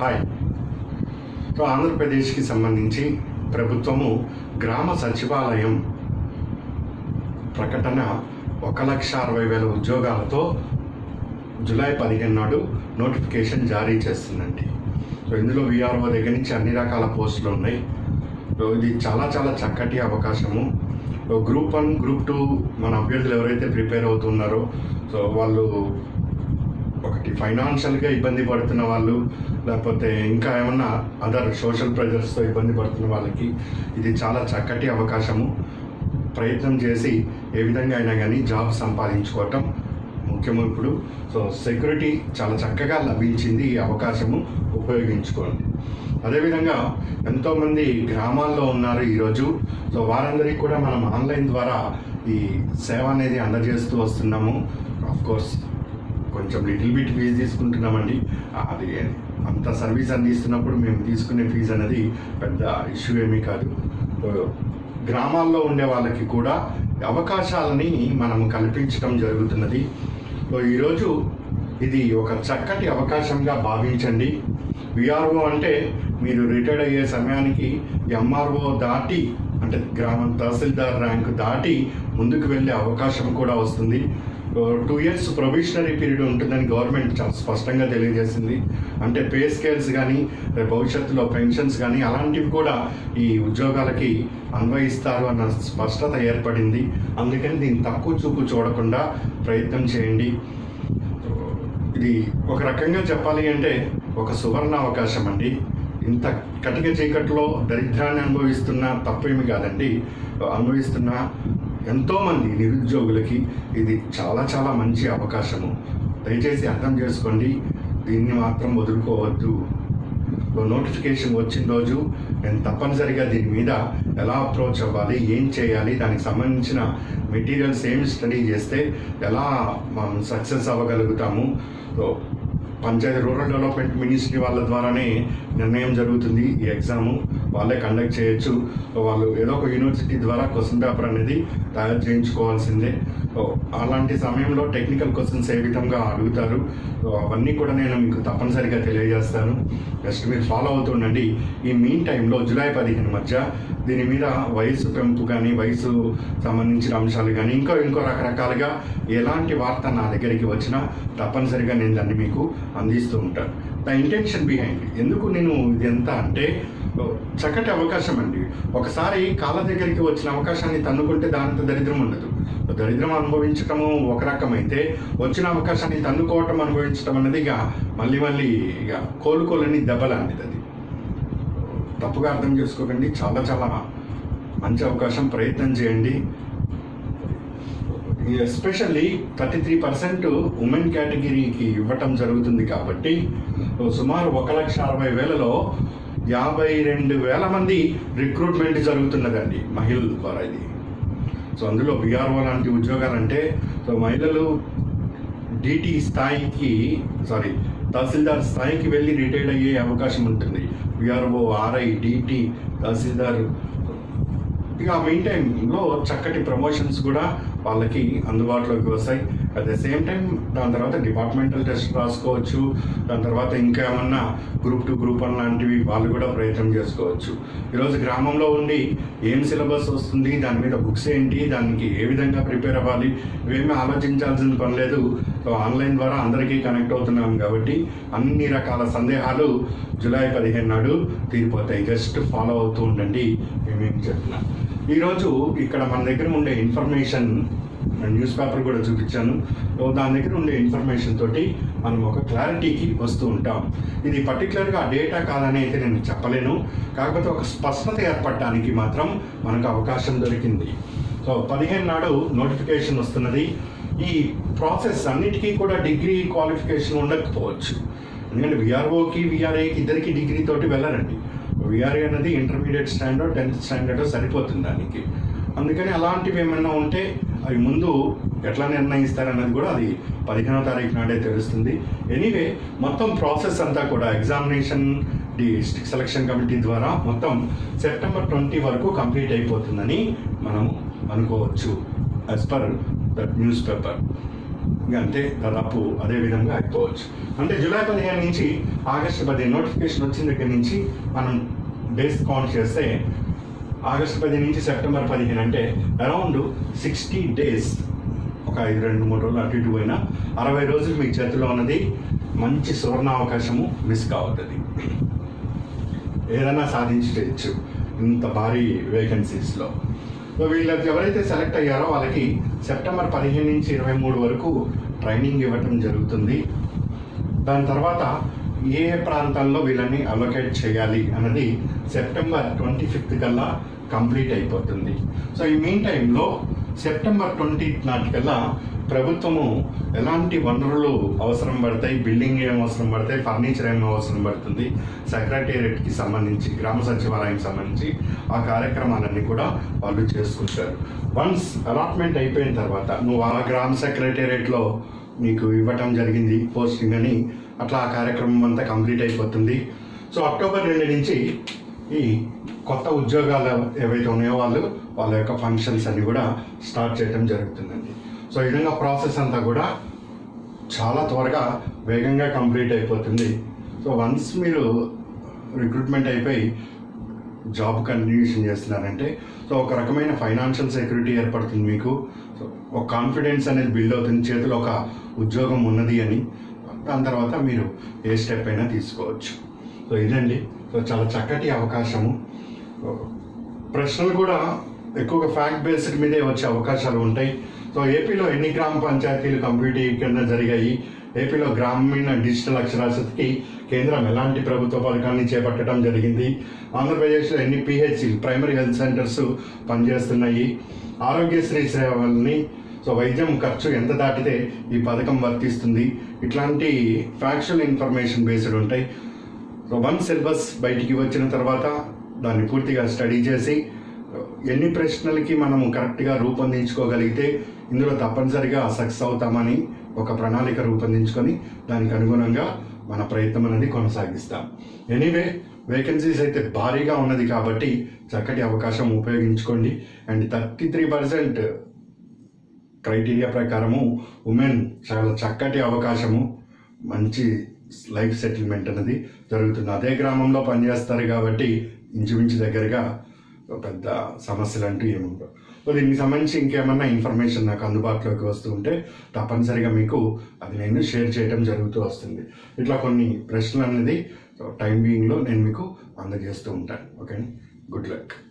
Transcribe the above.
hi so ఆంధ్రప్రదేశ్కి సంబంధించి ప్రభుత్వము గ్రామ సచివాలయం ప్రకటన ఒక లక్ష అరవై వేల ఉద్యోగాలతో జూలై పదిహేను నాడు నోటిఫికేషన్ జారీ చేస్తుందండి సో ఇందులో విఆర్ఓ దగ్గర నుంచి అన్ని రకాల పోస్టులు ఉన్నాయి సో ఇది చాలా చాలా చక్కటి అవకాశము so group one group two మన అభ్యర్థులు ఎవరైతే ప్రిపేర్ అవుతున్నారో సో వాళ్ళు ఒకటి ఫైనాన్షియల్గా ఇబ్బంది పడుతున్న వాళ్ళు లేకపోతే ఇంకా ఏమన్నా అదర్ సోషల్ ప్రెజర్స్తో ఇబ్బంది పడుతున్న వాళ్ళకి ఇది చాలా చక్కటి అవకాశము ప్రయత్నం చేసి ఏ విధంగా అయినా కానీ జాబ్ సంపాదించుకోవటం ముఖ్యము ఇప్పుడు సో సెక్యూరిటీ చాలా చక్కగా లభించింది ఈ అవకాశము ఉపయోగించుకోండి అదేవిధంగా ఎంతోమంది గ్రామాల్లో ఉన్నారు ఈరోజు సో వారందరికీ కూడా మనం ఆన్లైన్ ద్వారా ఈ సేవ అనేది అందజేస్తూ వస్తున్నాము ఆఫ్ కోర్స్ కొంచెం లిటిల్ బిట్ ఫీజు తీసుకుంటున్నామండి అది అంత సర్వీస్ అందిస్తున్నప్పుడు మేము తీసుకునే ఫీజు అనేది పెద్ద ఇష్యూ ఏమీ కాదు సో, గ్రామాల్లో ఉండే వాళ్ళకి కూడా అవకాశాలని మనం కల్పించడం జరుగుతున్నది సో ఈరోజు ఇది ఒక చక్కటి అవకాశంగా భావించండి విఆర్ఓ అంటే మీరు రిటైర్డ్ అయ్యే సమయానికి ఎంఆర్ఓ దాటి అంటే గ్రామం తహసీల్దార్ ర్యాంక్ దాటి ముందుకు వెళ్ళే అవకాశం కూడా వస్తుంది టూ ఇయర్స్ ప్రొవిషనరీ పీరియడ్ ఉంటుందని గవర్నమెంట్ చాలా స్పష్టంగా తెలియజేసింది అంటే పే స్కేల్స్ కానీ రేపు భవిష్యత్తులో పెన్షన్స్ కానీ అలాంటివి కూడా ఈ ఉద్యోగాలకి అన్వయిస్తారు అన్న స్పష్టత ఏర్పడింది అందుకని దీన్ని తక్కువ చూపు చూడకుండా ప్రయత్నం చేయండి ఇది ఒక రకంగా చెప్పాలి అంటే ఒక సువర్ణ అవకాశం అండి ఇంత కటిక చీకట్లో దరిద్రాన్ని అనుభవిస్తున్న తప్పేమి కాదండి అనుభవిస్తున్న ఎంతోమంది నిరుద్యోగులకి ఇది చాలా చాలా మంచి అవకాశము దయచేసి అర్థం చేసుకోండి దీన్ని మాత్రం వదులుకోవద్దు నోటిఫికేషన్ వచ్చిన రోజు నేను తప్పనిసరిగా దీని మీద ఎలా అప్రోచ్ అవ్వాలి ఏం చేయాలి దానికి సంబంధించిన మెటీరియల్స్ ఏం స్టడీ చేస్తే ఎలా మనం సక్సెస్ అవ్వగలుగుతాము so panchayati rural development ministry వాళ్ళ ద్వారానే నిర్ణయం జరుగుతుంది ఈ ఎగ్జాము వాళ్ళే కండక్ట్ చేయొచ్చు వాళ్ళు ఏదో ఒక యూనివర్సిటీ ద్వారా క్వశ్చన్ పేపర్ అనేది తయారు చేయించుకోవాల్సిందే సో అలాంటి సమయంలో టెక్నికల్ క్వశ్చన్స్ ఏ విధంగా అడుగుతారు సో అవన్నీ కూడా నేను మీకు తప్పనిసరిగా తెలియజేస్తాను జస్ట్ మీరు ఫాలో అవుతుండండి ఈ మీన్ టైంలో జూలై పదిహేను మధ్య దీని మీద వయసు పెంపు కానీ వయసు సంబంధించిన అంశాలు కానీ ఇంకో ఇంకో రకరకాలుగా ఎలాంటి వార్త నా దగ్గరికి వచ్చినా తప్పనిసరిగా నేను దాన్ని మీకు అందిస్తూ ఉంటాను ద ఇంటెన్షన్ బిహైండ్ ఎందుకు నేను ఇది ఎంత అంటే చక్కటి అవకాశం అండి ఒకసారి కాళ్ళ దగ్గరికి వచ్చిన అవకాశాన్ని తన్నుకుంటే దాంతో దరిద్రం ఉండదు దరిద్రం అనుభవించటము ఒక రకమైతే వచ్చిన అవకాశాన్ని తన్నుకోవటం అనుభవించటం అనేది ఇక మళ్ళీ మళ్ళీ ఇక కోలుకోలేని దెబ్బ లాంటిది అది తప్పుగా అర్థం చేసుకోకండి చాలా చాలా మంచి అవకాశం ప్రయత్నం చేయండి especially thirty three percent women కేటగిరీకి ఇవ్వటం జరుగుతుంది కాబట్టి సుమారు ఒక లక్ష అరవై వేలలో యాభై రెండు వేల మంది రిక్రూట్మెంట్ జరుగుతున్నదండి మహిళల ద్వారా ఇది సో అందులో విఆర్ఓ లాంటి ఉద్యోగాలంటే సో మహిళలు డిటి స్థాయికి సారీ తహసీల్దార్ స్థాయికి వెళ్ళి రిటైర్డ్ అయ్యే అవకాశం ఉంటుంది విఆర్ఓ ఆర్ఐ డిటి తహసీల్దార్ ఇక ఆ మెయిన్ టైంలో చక్కటి ప్రమోషన్స్ కూడా వాళ్ళకి అందుబాటులోకి వస్తాయి అట్ ద సేమ్ టైం దాని తర్వాత డిపార్ట్మెంటల్ టెస్ట్ రాసుకోవచ్చు దాని తర్వాత ఇంకా ఏమన్నా గ్రూప్ టూ గ్రూప్ వన్ లాంటివి వాళ్ళు కూడా ప్రయత్నం చేసుకోవచ్చు ఈరోజు గ్రామంలో ఉండి ఏం సిలబస్ వస్తుంది దాని మీద బుక్స్ ఏంటి దానికి ఏ విధంగా ప్రిపేర్ అవ్వాలి ఇవేమీ ఆలోచించాల్సిన పని లేదు సో ఆన్లైన్ ద్వారా అందరికీ కనెక్ట్ అవుతున్నాం కాబట్టి అన్ని రకాల సందేహాలు జూలై పదిహేను నాడు తీరిపోతాయి జస్ట్ ఫాలో అవుతూ ఉండండి మేమేం చెప్తున్నాం ఈరోజు ఇక్కడ మన దగ్గర ఉండే ఇన్ఫర్మేషన్ న్యూస్ పేపర్ కూడా చూపించాను సో దాని దగ్గర ఉండే ఇన్ఫర్మేషన్ తోటి మనం ఒక క్లారిటీకి వస్తూ ఉంటాం ఇది పర్టికులర్గా డేటా కాదని అయితే నేను చెప్పలేను కాకపోతే ఒక స్పష్టత ఏర్పడటానికి మాత్రం మనకు అవకాశం దొరికింది సో పదిహేను నాడు నోటిఫికేషన్ వస్తున్నది ఈ ప్రాసెస్ అన్నిటికీ కూడా డిగ్రీ క్వాలిఫికేషన్ ఉండకపోవచ్చు ఎందుకంటే విఆర్ఓకి విఆర్ఏకి ఇద్దరికి డిగ్రీ తోటి వెళ్ళరండి విఆర్ఏ అనేది ఇంటర్మీడియట్ స్టాండర్డ్ టెన్త్ స్టాండర్డ్ సరిపోతుంది దానికి అందుకని అలాంటివి ఏమైనా ఉంటే అవి ముందు ఎట్లా నిర్ణయిస్తారన్నది కూడా అది పదిహేనో తారీఖు నాడే తెలుస్తుంది ఎనీవే మొత్తం ప్రాసెస్ అంతా కూడా ఎగ్జామినేషన్ డిస్ట్రిక్ట్ సెలక్షన్ కమిటీ ద్వారా మొత్తం సెప్టెంబర్ ట్వంటీ వరకు కంప్లీట్ అయిపోతుందని మనం అనుకోవచ్చు as per that newspaper ఇంకా అంతే దాదాపు అదే విధంగా అయిపోవచ్చు అంటే జూలై పదిహేను నుంచి ఆగస్టు పదిహేను నోటిఫికేషన్ వచ్చిన దగ్గర నుంచి మనం డేస్ కౌంట్ చేస్తే ఆగస్టు పదిహేను నుంచి సెప్టెంబర్ పదిహేను అంటే అరౌండ్ సిక్స్టీ డేస్ ఒక ఐదు రెండు మూడు రోజులు అటు ఇటు పోయినా అరవై రోజులు మీ చేతిలో ఉన్నది మంచి సువర్ణ అవకాశము మిస్ కావుతుంది ఏదైనా సాధించవచ్చు ఇంత భారీ వేకెన్సీస్లో సో వీళ్ళకి ఎవరైతే సెలెక్ట్ అయ్యారో వాళ్ళకి సెప్టెంబర్ పదిహేను నుంచి ఇరవై మూడు వరకు ట్రైనింగ్ ఇవ్వటం జరుగుతుంది దాని తర్వాత ఏ ఏ ప్రాంతాల్లో వీళ్ళని అలొకేట్ చేయాలి అన్నది సెప్టెంబర్ ట్వంటీ ఫిఫ్త్ కల్లా కంప్లీట్ అయిపోతుంది సో ఈ మీన్ టైంలో సెప్టెంబర్ ట్వంటీ నాటికల్లా ప్రభుత్వము ఎలాంటి వనరులు అవసరం పడతాయి బిల్డింగ్ ఏం అవసరం పడతాయి ఫర్నిచర్ ఏం అవసరం పడుతుంది సెక్రటేరియట్కి సంబంధించి గ్రామ సచివాలయానికి సంబంధించి ఆ కార్యక్రమాలన్నీ కూడా వాళ్ళు చేసుకుంటారు వన్స్ అలాట్మెంట్ అయిపోయిన తర్వాత నువ్వు ఆ గ్రామ సెక్రటేరియట్లో నీకు ఇవ్వటం జరిగింది పోస్టింగ్ అని అట్లా ఆ కార్యక్రమం అంతా కంప్లీట్ అయిపోతుంది సో అక్టోబర్ రెండు నుంచి ఈ కొత్త ఉద్యోగాలు ఏవైతే ఉన్నాయో వాళ్ళు వాళ్ళ యొక్క ఫంక్షన్స్ అన్ని కూడా స్టార్ట్ చేయడం జరుగుతుందండి సో ఈ విధంగా ప్రాసెస్ అంతా కూడా చాలా త్వరగా వేగంగా కంప్లీట్ అయిపోతుంది సో వన్స్ మీరు రిక్రూట్మెంట్ అయిపోయి జాబ్ కంటిన్యూషన్ చేస్తున్నారంటే సో ఒక రకమైన ఫైనాన్షియల్ సెక్యూరిటీ ఏర్పడుతుంది మీకు సో ఒక కాన్ఫిడెన్స్ అనేది బిల్డ్ అవుతుంది చేతిలో ఒక ఉద్యోగం ఉన్నది అని దాని తర్వాత మీరు ఏ స్టెప్ అయినా తీసుకోవచ్చు సో ఇదండి సో చాలా చక్కటి అవకాశము ప్రశ్నలు కూడా ఎక్కువగా ఫ్యాక్ట్ బేస్డ్ మీదే వచ్చే అవకాశాలు ఉంటాయి సో ఏపీలో ఎన్ని గ్రామ పంచాయతీలు కంప్యూటీకరణ జరిగాయి ఏపీలో గ్రామీణ డిజిటల్ అక్షరాస్యతకి కేంద్రం ఎలాంటి ప్రభుత్వ పథకాన్ని చేపట్టడం జరిగింది ఆంధ్రప్రదేశ్లో ఎన్ని పిహెచ్సి ప్రైమరీ హెల్త్ సెంటర్స్ పనిచేస్తున్నాయి ఆరోగ్యశ్రీ సేవల్ని సో వైద్యం ఖర్చు ఎంత దాటితే ఈ పథకం వర్తిస్తుంది ఇట్లాంటి ఫ్యాక్చువల్ ఇన్ఫర్మేషన్ బేస్డ్ ఉంటాయి సో వన్ సిలబస్ బయటికి వచ్చిన తర్వాత దాన్ని పూర్తిగా స్టడీ చేసి ఎన్ని ప్రశ్నలకి మనము కరెక్ట్గా రూపొందించుకోగలిగితే ఇందులో తప్పనిసరిగా సక్సెస్ అవుతామని ఒక ప్రణాళిక రూపొందించుకొని దానికి అనుగుణంగా మన ప్రయత్నం అనేది కొనసాగిస్తాం ఎనీవే వేకెన్సీస్ అయితే భారీగా ఉన్నది కాబట్టి చక్కటి అవకాశం ఉపయోగించుకోండి and thirty three percent criteria ప్రకారము ఉమెన్ చాలా చక్కటి అవకాశము మంచి లైఫ్ సెటిల్మెంట్ అనేది జరుగుతుంది అదే గ్రామంలో పనిచేస్తారు కాబట్టి ఇంచుమించు దగ్గరగా పెద్ద సమస్యలు అంటూ ఏముండవు సో దీనికి సంబంధించి ఇంకేమన్నా ఇన్ఫర్మేషన్ నాకు అందుబాటులోకి వస్తూ ఉంటే తప్పనిసరిగా మీకు అది నేను షేర్ చేయడం జరుగుతూ వస్తుంది ఇట్లా కొన్ని ప్రశ్నలు అనేది టైం బీయింగ్లో నేను మీకు అందజేస్తూ ఉంటాను ఓకే గుడ్ లక్